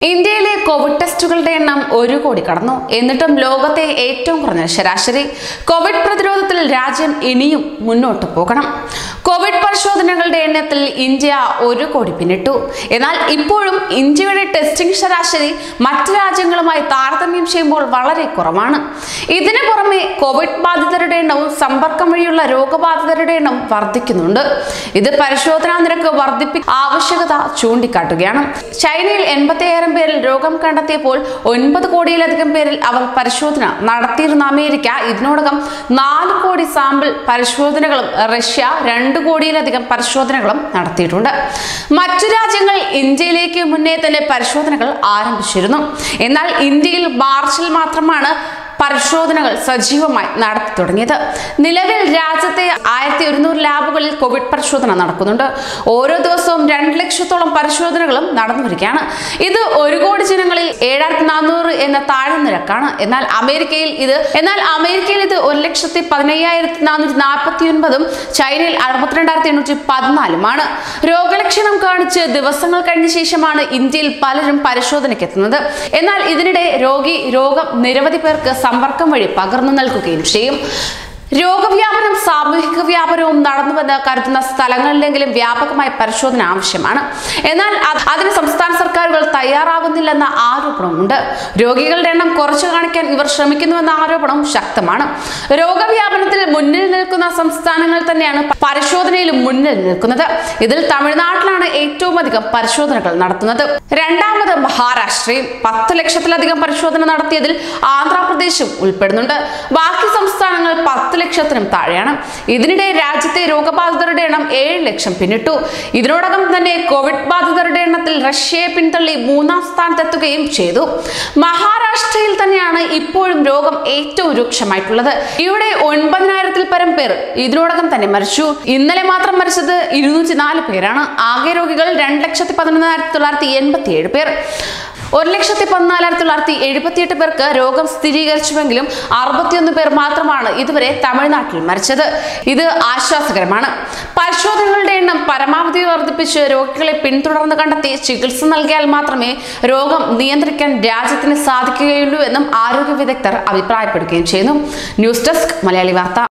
ഇന്ത്യയിലെ കോവിഡ് ടെസ്റ്റുകളുടെ എണ്ണം ഒരു കോടി കടന്നു എന്നിട്ടും ലോകത്തെ ഏറ്റവും കുറഞ്ഞ ശരാശരി കോവിഡ് പ്രതിരോധത്തിൽ രാജ്യം ഇനിയും മുന്നോട്ട് പോകണം കോവിഡ് പരിശോധനകളുടെ എണ്ണത്തിൽ ഇന്ത്യ ഒരു കോടി പിന്നിട്ടു എന്നാൽ ഇപ്പോഴും ഇന്ത്യയുടെ ടെസ്റ്റിംഗ് ശരാശരി മറ്റ് രാജ്യങ്ങളുമായി താരതമ്യം ചെയ്യുമ്പോൾ വളരെ കുറവാണ് ഇതിനു പുറമെ കോവിഡ് ബാധിതരുടെ എണ്ണവും സമ്പർക്കം വഴിയുള്ള രോഗബാധിതരുടെ എണ്ണം വർദ്ധിക്കുന്നുണ്ട് ഇത് പരിശോധനാ നിരക്ക് വർദ്ധിപ്പി ആവശ്യകത ചൂണ്ടിക്കാട്ടുകയാണ് ചൈനയിൽ എൺപത്തിയായിരം പേരിൽ രോഗം കണ്ടെത്തിയപ്പോൾ ഒൻപത് കോടിയിലധികം പേരിൽ അവർ പരിശോധന നടത്തിയിരുന്ന അമേരിക്ക ഇതിനോടകം നാല് കോടി സാമ്പിൾ പരിശോധനകളും റഷ്യ രണ്ട് കോടിയിലധികം പരിശോധനകളും നടത്തിയിട്ടുണ്ട് മറ്റു രാജ്യങ്ങൾ ഇന്ത്യയിലേക്ക് മുന്നേ തന്നെ പരിശോധനകൾ ആരംഭിച്ചിരുന്നു എന്നാൽ ഇന്ത്യയിൽ മാർച്ചിൽ മാത്രമാണ് പരിശോധനകൾ സജീവമായി നടത്തി തുടങ്ങിയത് നിലവിൽ രാജ്യത്തെ ആയിരത്തി ഒരുന്നൂറ് ലാബുകളിൽ കോവിഡ് പരിശോധന നടക്കുന്നുണ്ട് ഓരോ ദിവസവും രണ്ട് ലക്ഷത്തോളം പരിശോധനകളും നടന്നു വരികയാണ് ഇത് ഒരു കോടി ജനങ്ങളിൽ ഏഴായിരത്തി നാനൂറ് എന്ന താഴ്ന്ന നിരക്കാണ് എന്നാൽ അമേരിക്കയിൽ ഇത് എന്നാൽ അമേരിക്കയിൽ ഇത് ഒരു ലക്ഷത്തി പതിനയ്യായിരത്തി നാനൂറ്റി നാൽപ്പത്തി ഒൻപതും ചൈനയിൽ അറുപത്തിരണ്ടായിരത്തി എണ്ണൂറ്റി പതിനാലുമാണ് രോഗലക്ഷണം കാണിച്ച് ദിവസങ്ങൾ കഴിഞ്ഞ ശേഷമാണ് ഇന്ത്യയിൽ പലരും പരിശോധനയ്ക്ക് എത്തുന്നത് എന്നാൽ ഇതിനിടെ രോഗി രോഗം നിരവധി പേർക്ക് സമ്പർക്കം വഴി പകർന്നു നൽകുകയും ചെയ്യും രോഗവ്യാപനം സാമൂഹിക വ്യാപനവും നടന്നുവെന്ന് കരുതുന്ന സ്ഥലങ്ങളിലെങ്കിലും വ്യാപകമായ പരിശോധന ആവശ്യമാണ് എന്നാൽ അത് അതിന് സംസ്ഥാന സർക്കാരുകൾ തയ്യാറാകുന്നില്ലെന്ന ആരോപണമുണ്ട് രോഗികളുടെ എണ്ണം കുറച്ചു കാണിക്കാൻ ഇവർ ശ്രമിക്കുന്നുവെന്ന ആരോപണം ശക്തമാണ് രോഗവ്യാപനത്തിൽ മുന്നിൽ നിൽക്കുന്ന സംസ്ഥാനങ്ങൾ തന്നെയാണ് പരിശോധനയിലും മുന്നിൽ നിൽക്കുന്നത് ഇതിൽ തമിഴ്നാട്ടിലാണ് ഏറ്റവും അധികം പരിശോധനകൾ നടത്തുന്നത് രണ്ടാമത് മഹാരാഷ്ട്രയും പത്ത് ലക്ഷത്തിലധികം പരിശോധന നടത്തിയതിൽ ആന്ധ്രാപ്രദേശും ഉൾപ്പെടുന്നുണ്ട് ബാക്കി സംസ്ഥാനങ്ങൾ പത്ത് ലക്ഷത്തിനും താഴെയാണ് ഇതിനിടെ രാജ്യത്തെ രോഗബാധിതരുടെ എണ്ണം ഏഴ് ലക്ഷം പിന്നിട്ടു ഇതിനോടകം തന്നെ കോവിഡ് ബാധിതരുടെ എണ്ണത്തിൽ റഷ്യയെ പിന്തള്ളി മൂന്നാം സ്ഥാനത്തെത്തുകയും ചെയ്തു മഹാരാഷ്ട്രയിൽ തന്നെയാണ് ഇപ്പോഴും രോഗം ഏറ്റവും രൂക്ഷമായിട്ടുള്ളത് ഇവിടെ ഒൻപതിനായിരത്തിൽ പരം പേർ ഇതിനോടകം തന്നെ മരിച്ചു ഇന്നലെ മാത്രം മരിച്ചത് ഇരുന്നൂറ്റി നാല് പേരാണ് ആകെ രോഗികൾ രണ്ട് ലക്ഷത്തി പതിനൊന്നായിരത്തി തൊള്ളായിരത്തി എൺപത്തി ഏഴ് പേർ ഒരു ലക്ഷത്തി പതിനാലായിരത്തി തൊള്ളായിരത്തി എഴുപത്തിയെട്ട് പേർക്ക് രോഗം സ്ഥിരീകരിച്ചുവെങ്കിലും അറുപത്തിയൊന്ന് പേർ മാത്രമാണ് ഇതുവരെ തമിഴ്നാട്ടിൽ മരിച്ചത് ഇത് ആശ്വാസകരമാണ് പരിശോധനകളുടെ എണ്ണം പരമാവധി വർദ്ധിപ്പിച്ച് രോഗികളെ പിന്തുടർന്ന് കണ്ടെത്തി ചികിത്സ നൽകിയാൽ മാത്രമേ രോഗം നിയന്ത്രിക്കാൻ രാജ്യത്തിന് സാധിക്കുകയുള്ളൂ എന്നും ആരോഗ്യ വിദഗ്ധർ അഭിപ്രായപ്പെടുകയും ചെയ്യുന്നു ന്യൂസ് ഡെസ്ക് മലയാളി വാർത്ത